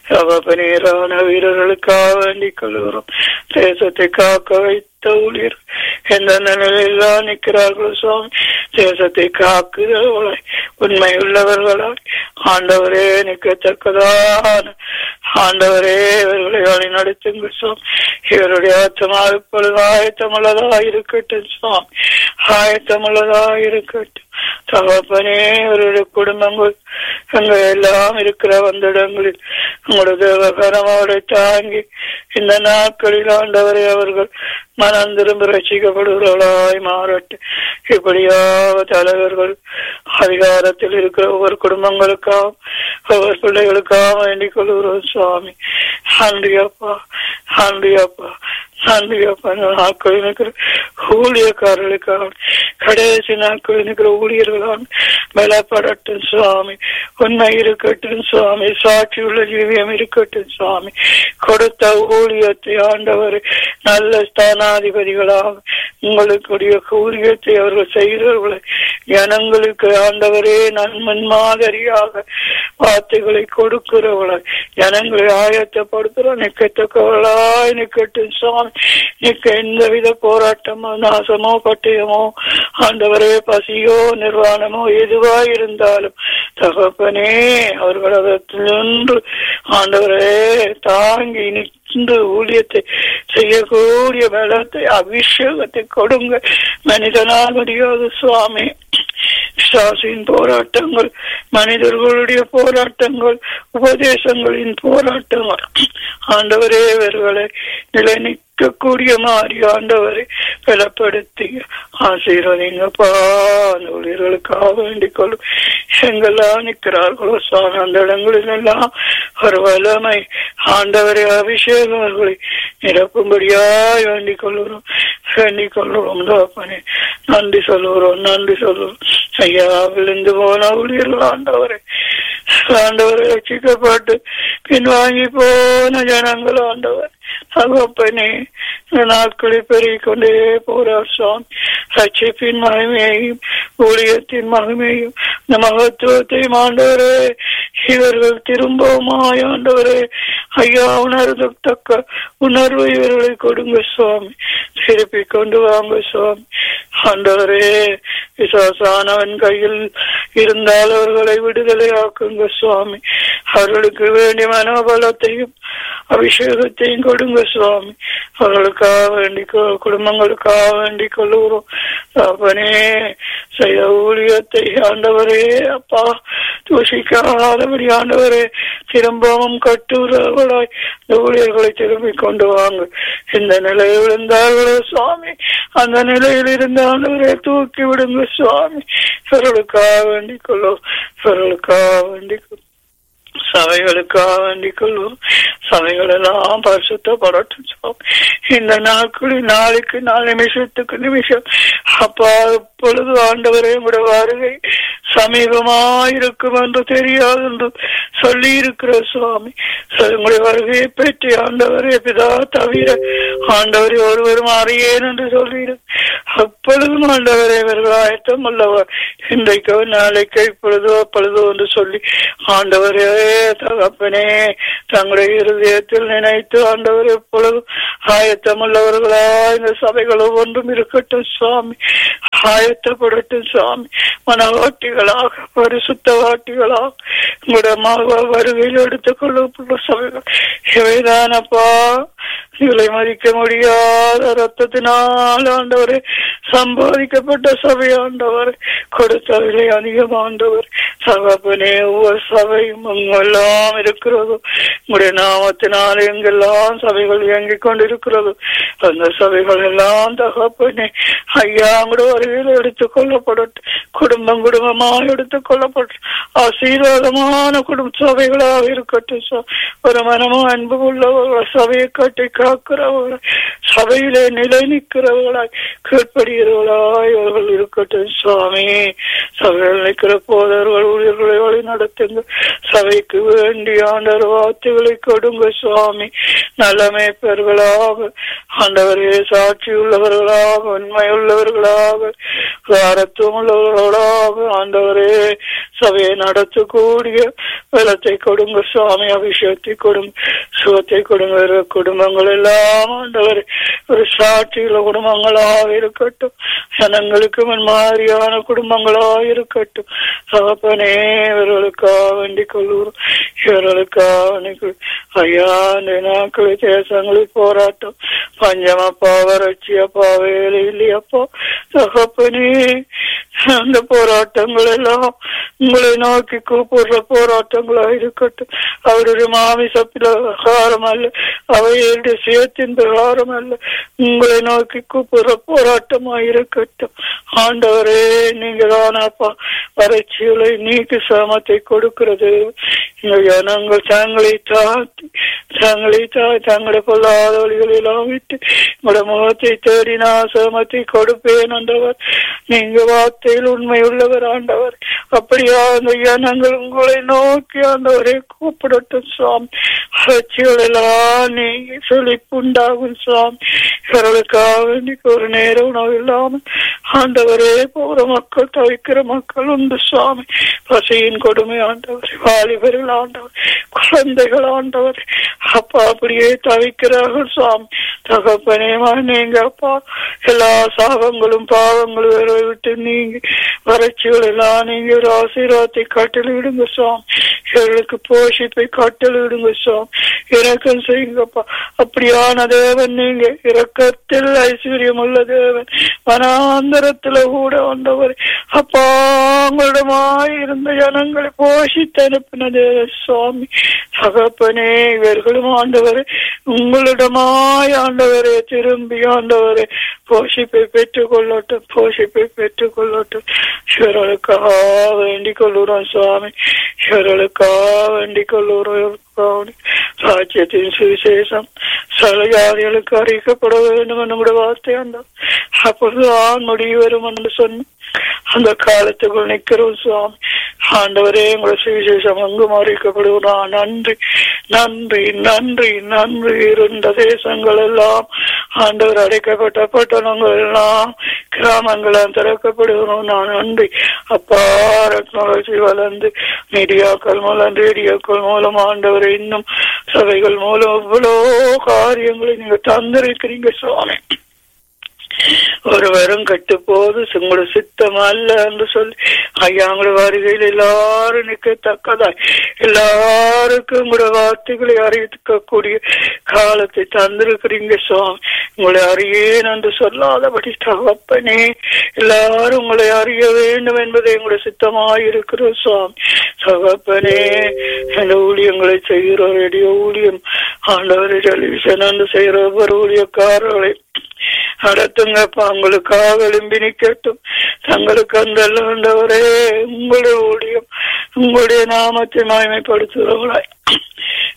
Speaker 2: அவபனீரான வீரர்களுக்காக வேண்டிக் கொள்ளுகிறோம் தேசத்தை காக்க வைத்த ஊழியர் எந்த நிலையிலாம் நிற்கிறார்களோ சுவாமி தேசத்தை காக்குகிறவர்களாய் உண்மை உள்ளவர்களாய் ஆண்டவரே நிற்கத்தக்கதான ஆண்டவரே இவர்களை வழி நடத்துங்க சுவாமி இவருடைய ஆத்தமா இப்பொழுது ஆயத்தமுள்ளதா இருக்கட்டும் சுவாமி ஆயத்தமுள்ளதா இருக்கட்டும் தகப்பனே இவருடைய குடும்பங்கள் அங்க எல்லாம் இருக்கிற வந்த இடங்களில் உங்களோட தேவகரமோட தாங்கி இந்த நாட்களில் ஆண்டவரை அவர்கள் மனம் திரும்ப ரசிக்கப்படுகிறவர்களாய் மாறட்டு இப்படியாக தலைவர்கள் அதிகாரத்தில் இருக்கிற ஒவ்வொரு குடும்பங்களுக்காகவும் ஒவ்வொரு பிள்ளைகளுக்காக வேண்டிக் கொள்கிறோம் சுவாமி நன்றியப்பா நன்றியப்பா நன்றியப்பா நாட்களில் இருக்கிற ஊழியக்காரர்களுக்காக கடைசி நாட்களில் இருக்கிற ஊழியர்களால் பலப்படட்டும் சுவாமி உண்மை இருக்கட்டும் சுவாமி சாட்சி உள்ள ஜீவியம் இருக்கட்டும் சுவாமி கொடுத்த ஊழியத்தை ஆண்டவர் நல்ல ஸ்தானாதிபதிகளாக உங்களுக்குரிய ஊழியத்தை அவர்கள் செய்கிறவர்களை ஜனங்களுக்கு ஆண்டவரே நன்மன் மாதிரியாக வார்த்தைகளை கொடுக்கிறவளை ஜனங்களை ஆயத்தப்படுத்துற நிக்கத்தக்கவளாய் நிக்கட்டும் சுவாமி நிக்க எந்தவித போராட்டமோ நாசமோ பட்டயமோ ஆண்டவரே பசியோ நிர்வாணமோ எதுவா இருந்தாலும் தகப்பனே அவர்கள் அதற்கு ஆண்டவரே தாங்கி நின்று ஊழியத்தை செய்யக்கூடிய பலத்தை அபிஷேகத்தை கொடுங்க மனிதனால் முடியாது சுவாமி பிசாசின் போராட்டங்கள் மனிதர்களுடைய போராட்டங்கள் உபதேசங்களின் போராட்டங்கள் ஆண்டவரே இவர்களை நிலைநிற்கக்கூடிய மாதிரி ஆண்டவரை பலப்படுத்தி ஆசீர்வதிங்கப்பா அந்த ஊழியர்களுக்காக வேண்டிக் கொள்ளும் எங்கெல்லாம் நிற்கிறார்களோ சுவாமி அந்த இடங்களில் எல்லாம் ஒரு வல்லமை ஆண்டவரை அபிஷேகம் அவர்களை நிரப்பும்படியாய் வேண்டிக் கொள்ளுகிறோம் வேண்டிக் கொள்ளுகிறோம் தோப்பனே நன்றி சொல்லுகிறோம் நன்றி சொல்லுகிறோம் ஐயா விழுந்து போன ஊழியர்கள் ஆண்டவரை ஆண்டவரை ரசிக்கப்பட்டு பின்வாங்கி போன ஜனங்கள் ஆண்டவர் தகப்பனே நாட்களை பெருகிக் கொண்டே போறார் சுவாமி ரட்சிப்பின் மகிமையையும் ஊழியத்தின் மகிமையும் இந்த மகத்துவத்தையும் ஆண்டவரே இவர்கள் திரும்பவுமாய் ஆண்டவரே ஐயா உணர்தக்க உணர்வு இவர்களை கொடுங்க சுவாமி திருப்பி கொண்டு வாங்க சுவாமி ஆண்டவரே விசுவாசானவன் கையில் இருந்தால் அவர்களை விடுதலை ஆக்குங்க சுவாமி அவர்களுக்கு வேண்டிய மனோபலத்தையும் அபிஷேகத்தையும் கொடுங்க சுவாமி அவர்களுக்காக வேண்டி குடும்பங்களுக்காக வேண்டி கொள்ளுகிறோம் அப்பனே செய்த ஊழியத்தை ஆண்டவரே அப்பா தூஷிக்காதபடி ஆண்டவரே திரும்பவும் கட்டுறவர்களாய் இந்த ஊழியர்களை திரும்பி கொண்டு வாங்க இந்த நிலையில் இருந்தார்களோ சுவாமி அந்த நிலையில் இருந்த ஆண்டவரை தூக்கி விடுங்க சுவாமி இவர்களுக்காக வேண்டிக் கொள்ளும் இவர்களுக்காக வேண்டிக் கொள்ளும் சபைகளுக்காக வேண்டிக் கொள்வோம் சபைகள் எல்லாம் பரிசுத்தப்படட்டும் சுவாமி இந்த நாட்களில் நாளைக்கு நாள் நிமிஷத்துக்கு நிமிஷம் அப்பா இப்பொழுது ஆண்டவரே உங்களோட வருகை சமீபமாயிருக்கும் என்று தெரியாது என்று சொல்லி இருக்கிற சுவாமி உங்களுடைய வருகையை பற்றி ஆண்டவரே பிதா தவிர ஆண்டவரை ஒருவரும் அறியேன் என்று சொல்லி அப்பொழுதும் ஆண்டவரே இவர்கள் ஆயத்தம் அல்லவர் இன்றைக்கோ நாளைக்கு இப்பொழுதோ அப்பொழுதோ என்று சொல்லி ஆண்டவரே தகப்பனே தங்களுடைய இருதயத்தில் நினைத்து ஆண்டவர் எப்பொழுதும் ஆயத்தம் உள்ளவர்களா இந்த சபைகள் ஒவ்வொன்றும் இருக்கட்டும் சுவாமி ஆயத்தப்படட்டும் சுவாமி மனவாட்டிகளாக பரிசுத்த வாட்டிகளாக உங்களுடைய மக வருகையில் எடுத்துக் கொள்ளப்பட்ட சபைகள் இவைதானப்பா இவளை மதிக்க முடியாத ரத்தத்தினால் ஆண்டவரே சம்பாதிக்கப்பட்ட சபை ஆண்டவர் கொடுத்த விலை அதிகம் ஆண்டவர் சகப்பனே ஒவ்வொரு சபையும் எங்கெல்லாம் இருக்கிறதோ உங்களுடைய நாமத்தினால் எங்கெல்லாம் சபைகள் இயங்கிக் கொண்டிருக்கிறதோ அந்த சபைகள் எல்லாம் தகப்பனே ஐயா கூட வருகையில் எடுத்துக் கொள்ளப்படட்டும் குடும்பம் குடும்பமாக எடுத்துக் கொள்ளப்பட்டு ஆசீர்வாதமான குடும்ப சபைகளாக இருக்கட்டும் சா- ஒரு மனமும் அன்பு உள்ளவர்கள் சபையை கட்டி காக்கிறவர்கள் சபையிலே நிலை நிற்கிறவர்களாய் கீழ்ப்படுகிறவர்களாய் அவர்கள் இருக்கட்டும் சுவாமி சபையில் நிற்கிற போதர்கள் ஊழியர்களை வழி நடத்துங்க சபைக்கு வேண்டிய ஆண்டவர் வார்த்தைகளை கொடுங்க சுவாமி நல்லமை பெறுகளாக ஆண்டவரே சாட்சி உள்ளவர்களாக உண்மை உள்ளவர்களாக வாரத்துவம் உள்ளவர்களாக ஆண்டவரே சபையை நடத்தக்கூடிய பலத்தை கொடுங்க சுவாமி அபிஷேகத்தை கொடுங்க சுகத்தை கொடுங்க இரு குடும்பங்கள் எல்லாம் ஆண்டவர் ஒரு சாட்சியுள்ள குடும்பங்களாக இருக்கட்டும் ஜனங்களுக்கு மாதிரியான குடும்பங்களாக இருக்கட்டும் தகப்பனே இவர்களுக்காக வேண்டிக் கொள்ளுகிறோம் இவர்களுக்காக வேண்டிக் கொள்~ ஐயா இந்த நாட்களில் தேசங்களில் போராட்டம் பஞ்சமப்பா வறட்சி அப்பா வேலை இல்லையப்பா தகப்பனே அந்த போராட்டங்கள் எல்லாம் உங்களை நோக்கி கூப்பிடுற போராட்டங்களா இருக்கட்டும் அவருடைய மாமிச பிரகாரம் அல்ல அவையுடைய சுயத்தின் பிரகாரம் அல்ல உங்களை நோக்கி கூப்பிடுற போராட்டமா இருக்கட்டும் ஆண்டவரே நீங்க தானாப்பா வறட்சிகளை நீக்கு சமத்தை கொடுக்கிறது இந்த ஜனங்கள் தங்களை தாழ்த்தி தங்களை தா தங்களை கொள்ளாத வழிகளெல்லாம் விட்டு உங்களோட முகத்தை தேடி நான் சமத்தை கொடுப்பேன் ஆண்டவர் நீங்க வார்த்தையில் உண்மை உள்ளவர் ஆண்டவர் அப்படியா அந்த ஜனங்கள் உங்களை நோக்கி ஆண்டவரை கூப்பிடட்டும் சுவாமி வறட்சிகள் எல்லாம் நீங்கி செழிப்புண்டாகும் சுவாமி இவர்களுக்காக இன்னைக்கு ஒரு நேர உணவு இல்லாமல் ஆண்டவரே போற மக்கள் தவிக்கிற மக்கள் உண்டு சுவாமி பசியின் கொடுமை ஆண்டவர் வாலிபர்கள் ஆண்டவர் குழந்தைகள் ஆண்டவர் அப்பா அப்படியே தவிக்கிறார்கள் சுவாமி தகப்பனே நீங்க அப்பா எல்லா சாபங்களும் பாவங்களும் இவரை விட்டு நீங்க வறட்சிகள் எல்லாம் நீங்க ஒரு ஆசீர்வாதத்தை கட்டளையிடுங்க சுவாமி இவர்களுக்கு போஷிப்பை கட்டளையிடுங்க சுவாமி இறக்கம் செய்யுங்கப்பா அப்படியான தேவன் நீங்க இரக்கத்தில் ஐஸ்வர்யம் உள்ள தேவன் வனாந்தரத்துல கூட வந்தவர் அப்பா உங்களிடமாய் இருந்த ஜனங்களை போஷித்து அனுப்பின தேவன் சுவாமி தகப்பனே இவர்களும் ஆண்டவரே உங்களிடமாய் ஆண்டவரே திரும்பி ஆண்டவரே போஷிப்பை பெற்றுக் கொள்ளட்டும் போஷிப்பை பெற்றுக் கொள்ளட்டும் இவர்களுக்காக வேண்டிக் கொள்ளுறோம் சுவாமி இவர்களுக்காக வேண்டிக் கொள்ளுறோம் சுவாமி. ராஜ்யத்தின் சுவிசேஷம் சல ஜாதிகளுக்கு அறிவிக்கப்பட வேண்டும் நம்முடைய வார்த்தை அந்த அப்பொழுது ஆண் முடிவு வரும் என்று சொன்ன அந்த காலத்துக்குள் நிற்கிறோம் சுவாமி ஆண்டவரே உங்களை சுவிசேஷம் அங்கும் அறிவிக்கப்படுகிறான் நன்றி நன்றி நன்றி நன்றி இருந்த தேசங்கள் எல்லாம் ஆண்டவர் அடைக்கப்பட்ட பட்டணங்கள் எல்லாம் கிராமங்களும் திறக்கப்படுகிறோம் நான் நன்றி அப்பா டெக்னாலஜி வளர்ந்து மீடியாக்கள் மூலம் ரேடியோக்கள் மூலம் ஆண்டவர் இன்னும் சபைகள் மூலம் எவ்வளோ காரியங்களை நீங்க தந்திருக்கிறீங்க சுவாமி ஒருவரும் கட்டு போது உங்களோட சித்தம் அல்ல என்று சொல்லி ஐயா உங்களோட வருகையில் எல்லாரும் நிற்கத்தக்கதாய் எல்லாருக்கும் உங்களோட வார்த்தைகளை அறிவிக்கக்கூடிய காலத்தை தந்திருக்கிறீங்க சுவாமி உங்களை அறியேன் என்று சொல்லாதபடி தகப்பனே எல்லாரும் உங்களை அறிய வேண்டும் என்பதை உங்களுடைய சித்தமாய் இருக்கிற சுவாமி தகப்பனே இந்த ஊழியங்களை செய்கிற ரேடியோ ஊழியம் ஆண்டவர் டெலிவிஷன் என்று செய்கிற ஒவ்வொரு ஊழியக்காரர்களை நடத்துங்கப்பா உங்களுக்காக எழும்பி நிக்கட்டும் தங்களுக்கு அந்த ஆண்டவரே உங்களுடைய ஊழியம் உங்களுடைய நாமத்தை மாய்மைப்படுத்துகிறவர்களாய்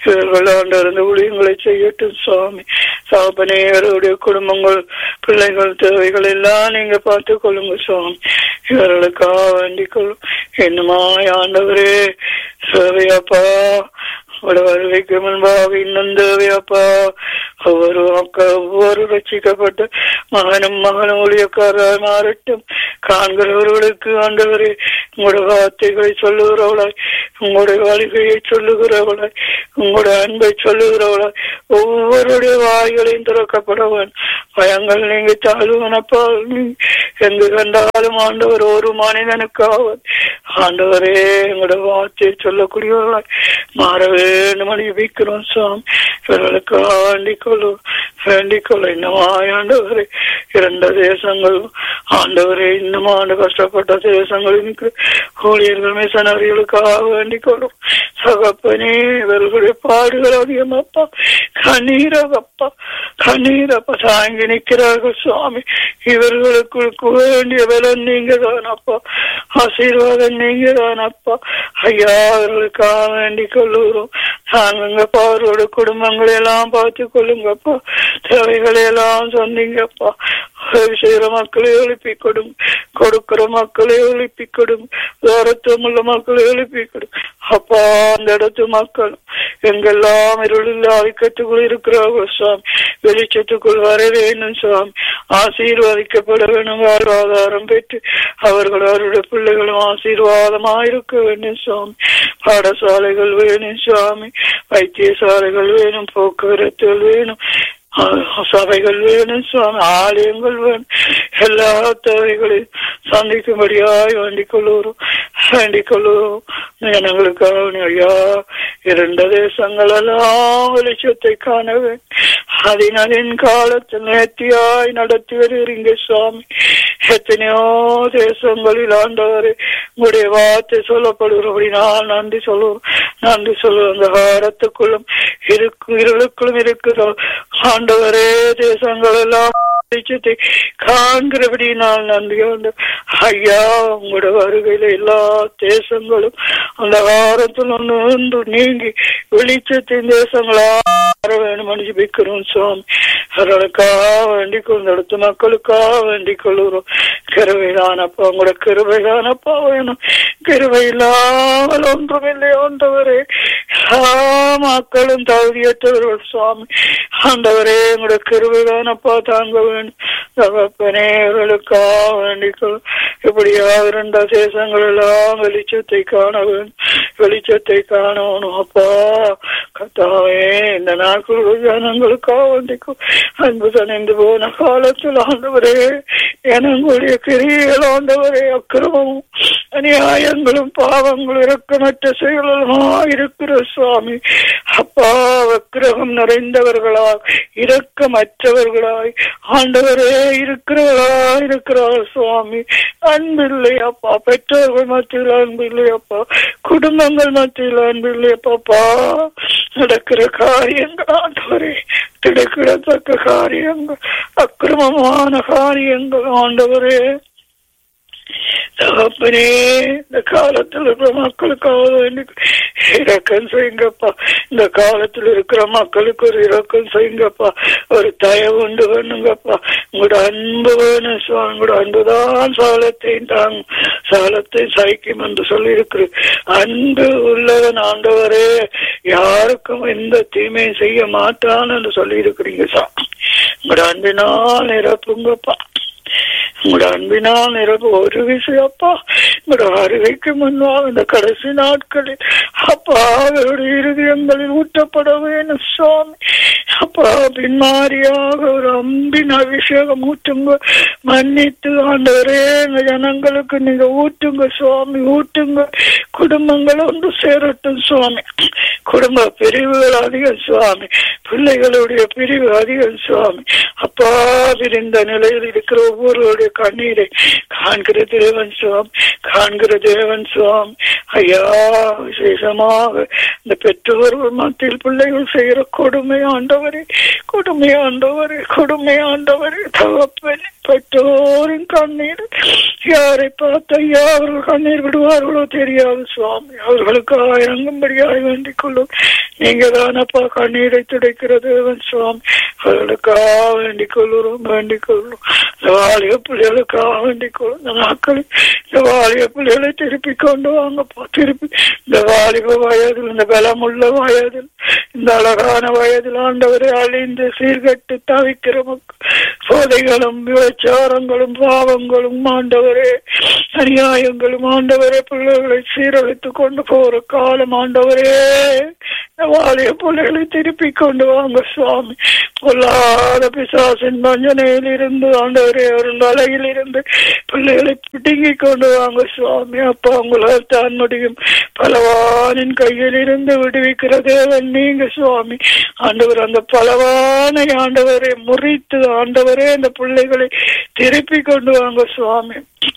Speaker 2: இவர்கள் ஆண்டவர் இந்த ஊழியங்களை செய்யட்டும் சுவாமி சாப்பனே இவருடைய குடும்பங்கள் பிள்ளைகள் தேவைகள் எல்லாம் நீங்க பார்த்து கொள்ளுங்க சுவாமி இவர்களுக்காக வேண்டிக் கொள்ளும் என்னமாய் ஆண்டவரே சேவையாப்பா உங்களோட வருகைக்கு முன்பாக இன்னும் தேவையாப்பா ஒவ்வொரு மக்கள் ஒவ்வொரு ரட்சிக்கப்பட்ட மகனும் மகனும் ஊழியக்காரராய் மாறட்டும் காண்கிறவர்களுக்கு ஆண்டவரே உங்களோட வார்த்தைகளை சொல்லுகிறவளாய் உங்களுடைய வழிகையை சொல்லுகிறவளாய் உங்களுடைய அன்பை சொல்லுகிறவளாய் ஒவ்வொருடைய வாய்களையும் திறக்கப்படவன் பயங்கள் நீங்க தாழ்வனப்பா எங்கு கண்டாலும் ஆண்டவர் ஒரு மனிதனுக்காக ஆண்டவரே எங்களோட வார்த்தையை சொல்லக்கூடியவர்களாய் மாற வேண்டும் அனுப்பிக்கிறோம் சாமி இவர்களுக்கு வேண்டிக் கொள்ளும் வேண்டிக் கொள்ள இன்னும் ஆண்டவரே இரண்டு தேசங்கள் ஆண்டவரே இன்னும் ஆண்டு கஷ்டப்பட்ட தேசங்கள் இருக்கிற ஊழியர்கள் மிஷனரிகளுக்காக வேண்டிக் கொள்ளும் சகப்பனே இவர்களுடைய பாடுகள் அதிகமாப்பா கண்ணீரகப்பா கண்ணீரப்பா தாங்கி நிற்கிறார்கள் சுவாமி இவர்களுக்கு வேண்டிய பலன் நீங்க தானப்பா ஆசீர்வாதம் நீங்க தானப்பா ஐயா அவர்களுக்காக வேண்டிக் கொள்ளுகிறோம் நாங்கப்பா அவரோட குடும்பங்களை எல்லாம் பார்த்து கொள்ளுங்கப்பா தேவைகளை எல்லாம் சொன்னீங்கப்பா உதவி செய்யற மக்களை எழுப்பி கொடுங்க கொடுக்கிற மக்களை எழுப்பி கொடுங்க தூரத்தும் உள்ள மக்களை எழுப்பி கொடுங்க அப்பா அந்த இடத்து மக்கள் எங்கெல்லாம் இருளில் ஆதிக்கத்துக்குள் இருக்கிறார்கள் சுவாமி வெளிச்சத்துக்குள் வர வேணும் சுவாமி ஆசீர்வதிக்கப்பட வேணும் வாழ்வாதாரம் பெற்று அவர்கள் அவருடைய பிள்ளைகளும் ஆசீர்வாதமா இருக்க வேண்டும் சுவாமி பாடசாலைகள் வேணும் சுவாமி வைத்தியசாலைகள் வேணும் போக்குவரத்துகள் வேணும் சபைகள் வேணும் சுவாமி ஆலயங்கள் வேணும் எல்லா தேவைகளையும் சந்திக்கும்படியாய் வேண்டிக் கொள்ளுகிறோம் வேண்டிக் கொள்ளுகிறோம் ஜனங்களுக்காக ஐயா இரண்டு தேசங்கள் எல்லாம் வெளிச்சத்தை காண வேண்டும் அதன் காலத்தில் நேர்த்தியாய் நடத்தி வருகிறீங்க சுவாமி எத்தனையோ தேசங்களில் ஆண்டவரே உங்களுடைய வார்த்தை சொல்லப்படுகிறபடி நான் நன்றி சொல்லுவோம் நன்றி சொல்லுவோம் அந்த காலத்துக்குள்ளும் இருக்கும் இருளுக்குள்ளும் இருக்கிற ஆண்டவரே தேசங்கள் எல்லாம் வெளிச்சத்தை காண்கிறபடி நான் நன்றி ஆண்டு ஐயா உங்களோட வருகையில எல்லா தேசங்களும் அந்த வாரத்தில் ஒன்று நீங்கி வெளிச்சத்தின் தேசங்களா வர வேணும் ஜபிக்கிறோம் சுவாமி அவர்களுக்காக வேண்டிக் கொண்டு அடுத்த மக்களுக்காக வேண்டிக் கொள்கிறோம் கிருவைதானப்பா உங்களோட கிருவைதானப்பா வேணும் கிருவை இல்லாமல் ஒன்றுமில்லை ஆண்டவரே எல்லா மக்களும் தகுதியற்றவர்கள் சுவாமி ஆண்டவரே உங்களோட கிருவைதானப்பா தாங்க வேண்டும் தகப்பனே இவர்களுக்காக வேண்டிக் கொள்ளும் இப்படியாக இரண்ட தேசங்கள் எல்லாம் வெளிச்சத்தை காண வேண்டும் வெளிச்சத்தை காணணும் அப்பா கத்தாவே இந்த நாட்களுடைய ஜனங்களுக்காக வேண்டிக்கும் அன்பு தணிந்து போன காலத்தில் ஆண்டவரே எனங்களுடைய கிரிகள் ஆண்டவரே அக்கிரமமும் அநியாயங்களும் பாவங்களும் இறக்கமற்ற செயலுமா இருக்கிற சுவாமி அப்பா வக்கிரகம் நிறைந்தவர்களாய் இரக்கமற்றவர்களாய் ஆண்டவரே இருக்கிறவர்களாய் இருக்கிறார் சுவாமி அன்பில்லை அப்பா பெற்றோர்கள் மத்தியில் அன்பில்லை அப்பா குடும்பங்கள் மத்தியில் அன்பில்லை அப்பா நடக்கிற காரியங்கள் ஆண்டவரே திடக்கிடத்தக்க காரியங்கள் அக்கிரமமான காரியங்கள் ஆண்டவரே தகப்பனே இந்த காலத்தில் இருக்கிற மக்களுக்காக வேண்டி இரக்கம் செய்யுங்கப்பா இந்த காலத்தில் இருக்கிற மக்களுக்கு ஒரு இரக்கம் செய்யுங்கப்பா ஒரு தயவு உண்டு வேணுங்கப்பா உங்களோட அன்பு வேணும் சுவாமி உங்களோட அன்புதான் சாலத்தையும் தாங்க சாலத்தை சைக்கும் என்று சொல்லி இருக்கு அன்பு உள்ளவன் ஆண்டவரே யாருக்கும் எந்த தீமையும் செய்ய மாட்டான் என்று சொல்லி இருக்கிறீங்க சாமி உங்களோட அன்பினால் நிரப்புங்கப்பா உங்களோட அன்பினால் நிரப்பு ஒரு விஷயப்பா உங்களோட அருகைக்கு முன்னால் இந்த கடைசி நாட்களில் அப்பா அவருடைய இருதயங்களில் ஊட்டப்பட வேணும் சுவாமி அப்பா பின்மாரியாக ஒரு அம்பின் அபிஷேகம் ஊட்டுங்க மன்னித்து ஆண்டவரே இந்த ஜனங்களுக்கு நீங்க ஊட்டுங்க சுவாமி ஊட்டுங்க குடும்பங்கள் ஒன்று சேரட்டும் சுவாமி குடும்ப பிரிவுகள் அதிகம் சுவாமி பிள்ளைகளுடைய பிரிவு அதிகம் சுவாமி அப்பா விரிந்த நிலையில் இருக்கிற ஒவ்வொருவருடைய கண்ணீரை காண்கிற தேவன் சுவாமி காண்கிற தேவன் சுவாமி ஐயா விசேஷமாக இந்த பெற்றோர்கள் மத்தியில் பிள்ளைகள் செய்கிற கொடுமை ஆண்டவரே கொடுமை ஆண்டவரே கொடுமை ஆண்டவரே தகப்பனே பெற்றோரின் கண்ணீர் யாரை பார்த்து ஐயா அவர்கள் கண்ணீர் விடுவார்களோ தெரியாது சுவாமி அவர்களுக்காக இறங்கும்படியாக வேண்டிக் கொள்ளும் நீங்க தானப்பா கண்ணீரை துடைக்கிற தேவன் சுவாமி அவர்களுக்காக வேண்டிக் கொள்ளுறோம் வேண்டிக் கொள்ளும் இந்த வாலிய பிள்ளைகளுக்காக வேண்டிக் கொள்ளும் இந்த நாட்களில் இந்த வாலிய பிள்ளைகளை திருப்பி கொண்டு வாங்கப்பா திருப்பி இந்த வாலிப வயதில் இந்த பலமுள்ள வயதில் இந்த அழகான வயதில் ஆண்டவரை அழிந்து சீர்கட்டு தவிக்கிற மக்கள் போதைகளும் விபச்சாரங்களும் பாவங்களும் ஆண்டவரே அநியாயங்களும் ஆண்டவரே பிள்ளைகளை சீரழித்து கொண்டு போற காலம் ஆண்டவரே இந்த வாலிய பிள்ளைகளை திருப்பி கொண்டு வாங்க சுவாமி பொல்லாத பிசாசின் மஞ்சனையில் இருந்து ஆண்டவரே ஒரு நிலையில் இருந்து பிள்ளைகளை பிடுங்கி கொண்டு வாங்க சுவாமி அப்பா உங்களால் தான் முடியும் பலவானின் கையில் இருந்து விடுவிக்கிற தேவன் நீங்க சுவாமி ஆண்டவர் அந்த பலவானை ஆண்டவரை முறித்து ஆண்டவரே அந்த பிள்ளைகளை திருப்பி கொண்டு வாங்க சுவாமி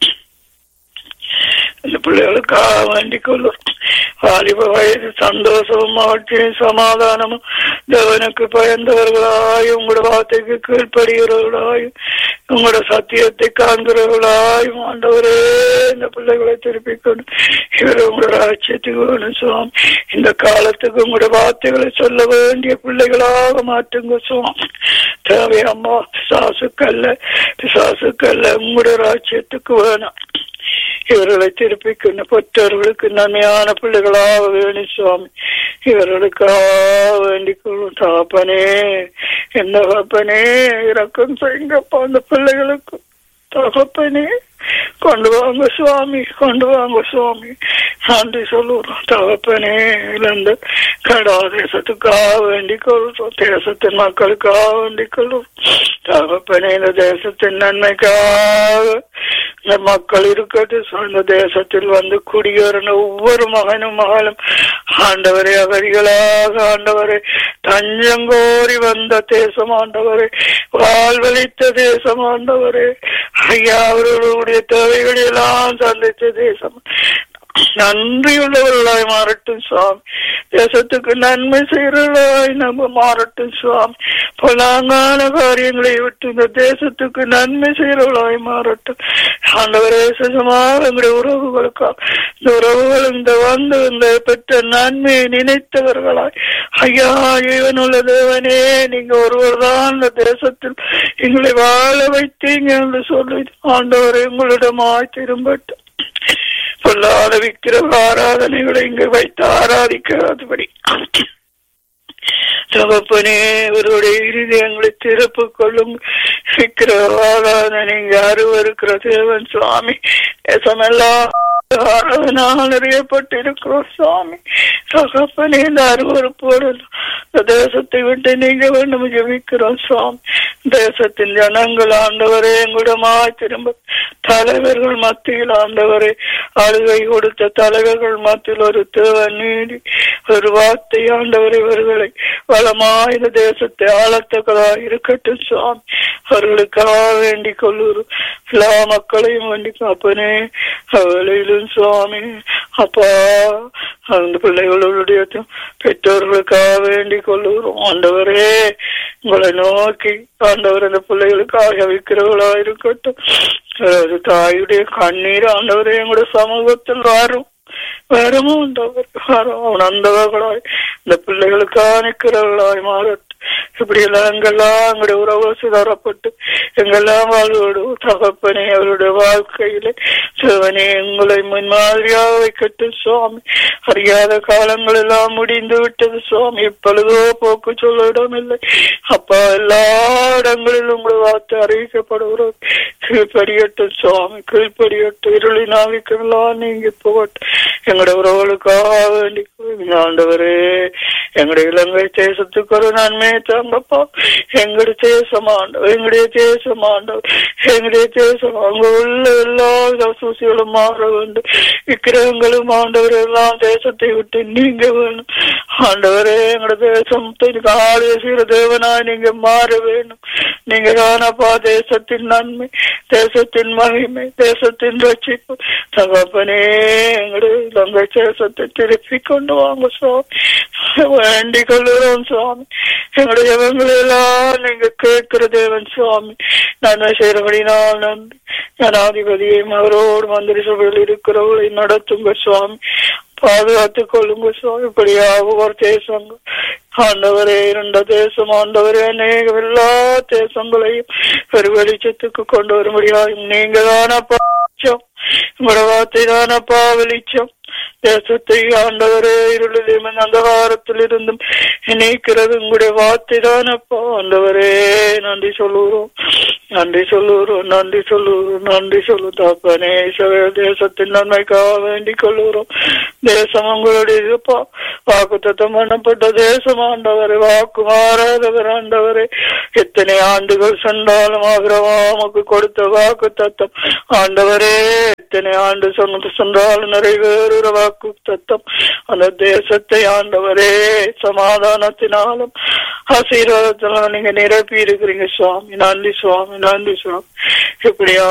Speaker 2: இந்த பிள்ளைகளுக்காக வேண்டிக் கொள்ளும் வாலிப வயது சந்தோஷமும் மகிழ்ச்சியும் சமாதானமும் தேவனுக்கு பயந்தவர்களாயும் உங்களோட வார்த்தைக்கு கீழ்ப்படுகிறவர்களாயும் உங்களோட சத்தியத்தை காண்கிறவர்களாயும் ஆண்டவரே இந்த பிள்ளைகளை திருப்பிக் கொண்டு இவர் உங்களோட ஆட்சியத்துக்கு வேணும் சுவாமி இந்த காலத்துக்கு உங்களோட வார்த்தைகளை சொல்ல வேண்டிய பிள்ளைகளாக மாற்றுங்க சுவாமி தேவை அம்மா பிசாசுக்கல்ல பிசாசுக்கல்ல உங்களோட ராஜ்யத்துக்கு வேணும் இவர்களை திருப்பிக்கொண்டு பெற்றோர்களுக்கு நன்மையான பிள்ளைகளாக வேணும் சுவாமி இவர்களுக்காக வேண்டிக் கொள்ளும் தாப்பனே என்ன தகப்பனே இறக்கம் செய்யுங்கப்பா அந்த பிள்ளைகளுக்கு தகப்பனே கொண்டு வாங்க சுவாமி கொண்டு வாங்க சுவாமி நன்றி சொல்லுறோம் தகப்பனே இழந்த கடா தேசத்துக்காக வேண்டிக் கொள்றோம் தேசத்தின் மக்களுக்காக வேண்டிக் கொள்றோம் தகப்பனே இந்த தேசத்தின் நன்மைக்காக இந்த மக்கள் இருக்கட்டும் அந்த தேசத்தில் வந்து குடியேறின ஒவ்வொரு மகனும் மகளும் ஆண்டவரே அகதிகளாக ஆண்டவரே தஞ்சங்கோரி வந்த தேசம் ஆண்டவரே வாழ்வழித்த தேசம் ஆண்டவரே ஐயா அவர்களுடைய தேவைகளை எல்லாம் சந்தித்த தேசம் நன்றியுள்ளவர்களாய் மாறட்டும் சுவாமி தேசத்துக்கு நன்மை செய்கிறவர்களாய் நம்ம மாறட்டும் சுவாமி பொலாங்கான காரியங்களை விட்டு இந்த தேசத்துக்கு நன்மை செய்கிறவர்களாய் மாறட்டும் ஆண்டவரே சுகமாக எங்களுடைய உறவுகளுக்கா இந்த உறவுகள் இந்த வந்து இந்த பெற்ற நன்மையை நினைத்தவர்களாய் ஐயா ஜீவனுள்ள தேவனே நீங்க ஒருவர் தான் இந்த தேசத்தில் எங்களை வாழ வைத்தீங்க என்று சொல்லி ஆண்டவர் எங்களிடமாய் திரும்பட்டும் பொல்லாத விக்கிர ஆராதனைகளை இங்கு வைத்து ஆராதிக்காதபடி தகப்பனே இவருடைய இருதயங்களை திருப்பு கொள்ளும் விக்கிர ஆராதனை இங்கு அருவருக்கிற தேவன் சுவாமி தேசமெல்லாம் ஆராதனால் அறியப்பட்டிருக்கிறோம் சுவாமி தகப்பனே இந்த அருவறுப்போடு இந்த தேசத்தை விட்டு நீங்க வேண்டும் ஜெபிக்கிறோம் சுவாமி தேசத்தின் ஜனங்கள் ஆண்டவரே எங்களிடமாய் திரும்ப தலைவர்கள் மத்தியில் ஆண்டவரே அழுகை கொடுத்த தலைவர்கள் மத்தியில் ஒரு தேவ நீதி ஒரு வார்த்தை ஆண்டவர் இவர்களை வளமாய் இந்த தேசத்தை ஆளத்தக்கதா இருக்கட்டும் சுவாமி அவர்களுக்காக வேண்டிக் கொள்ளுறோம் எல்லா மக்களையும் வேண்டி அப்பனே அவளையிலும் சுவாமி அப்பா அந்த பிள்ளைகளுடைய பெற்றோர்களுக்காக வேண்டிக் கொள்ளுகிறோம் ஆண்டவரே உங்களை நோக்கி ஆண்டவர் அந்த பிள்ளைகளுக்காக வைக்கிறவர்களா இருக்கட்டும் அது தாயுடைய கண்ணீர் ஆண்டவரே எங்களுடைய சமூகத்தில் வரும் வரமும் ஆண்டவர் வரும் உணர்ந்தவர்களாய் இந்த பிள்ளைகளுக்காக நிற்கிறவர்களாய் மாறட்டும் இப்படி எல்லாம் எங்கெல்லாம் எங்களுடைய உறவு சிதறப்பட்டு எங்கெல்லாம் வாழ்வோடு தகப்பனே அவருடைய வாழ்க்கையிலே சிவனே எங்களை முன்மாதிரியாக வைக்கட்டும் சுவாமி அறியாத காலங்கள் எல்லாம் முடிந்து விட்டது சுவாமி இப்பொழுதோ போக்கு சொல்ல இடமில்லை அப்பா எல்லா இடங்களிலும் உங்களுடைய வார்த்தை அறிவிக்கப்படுகிறோம் கீழ்படியட்டும் சுவாமி கீழ்படியட்டும் இருளின் ஆவிக்கெல்லாம் நீங்க போகட்டும் எங்களுடைய உறவுகளுக்காக வேண்டி ஆண்டவரே எங்களுடைய இலங்கை தேசத்துக்கு ஒரு நன்மையை தாங்கப்பா எங்களுடைய தேசம் ஆண்டவர் எங்களுடைய தேசம் ஆண்டவர் எங்களுடைய தேசம் அங்க உள்ள எல்லா வித சூசிகளும் மாற வேண்டும் விக்கிரகங்களும் ஆண்டவர் எல்லாம் தேசத்தை விட்டு நீங்க வேணும் ஆண்டவரே எங்களோட தேசத்திற்கு ஆளுக செய்கிற தேவனாய் நீங்க மாற வேணும் நீங்க தானப்பா தேசத்தின் நன்மை தேசத்தின் மகிமை தேசத்தின் ரட்சிப்பு தகப்பனே எங்களுடைய இலங்கை தேசத்தை திருப்பி கொண்டு வாங்க சுவாமி வேண்டிக் கொள்ளுறோம் சுவாமி எங்களுடைய எல்லாம் நீங்க கேட்கிற தேவன் சுவாமி நன்மை செய்யறபடினால் நன்றி ஜனாதிபதியையும் அவரோடு மந்திரி சபையில் இருக்கிறவர்களை நடத்துங்க சுவாமி பாதுகாத்துக் கொள்ளுங்க சுவாமி இப்படியாக ஒரு தேசங்க ஆண்டவரே இரண்ட தேசம் ஆண்டவரே அநேக எல்லா தேசங்களையும் ஒரு வெளிச்சத்துக்கு கொண்டு வரும்படியாக நீங்க தானப்பா வெளிச்சம் உங்களோட வார்த்தை தானப்பா வெளிச்சம் தேசத்தை ஆண்டவரே இருளிலும் அந்தகாரத்தில் இருந்தும் இணைக்கிறது உங்களுடைய வார்த்தை தானப்பா ஆண்டவரே நன்றி சொல்லுகிறோம் நன்றி சொல்லுகிறோம் நன்றி சொல்லுகிறோம் நன்றி சொல்லு தாப்பனே தேசத்தின் நன்மைக்காக வேண்டிக் கொள்ளுகிறோம் தேசம் உங்களுடைய இதுப்பா வாக்கு தத்தம் பண்ணப்பட்ட தேசம் ஆண்டவரே வாக்கு மாறாதவர் ஆண்டவரே எத்தனை ஆண்டுகள் சென்றாலும் ஆகிரவாமக்கு கொடுத்த வாக்கு தத்தம் ஆண்டவரே எத்தனை ஆண்டு சொன்னது சென்றாலும் நிறைவேறுகிற வாக்கு தத்தம் அந்த தேசத்தை ஆண்டவரே சமாதானத்தினாலும் ஆசீர்வாதத்தினாலும் நீங்க நிரப்பி இருக்கிறீங்க சுவாமி நன்றி சுவாமி நன்றி சுவாமி இப்படியா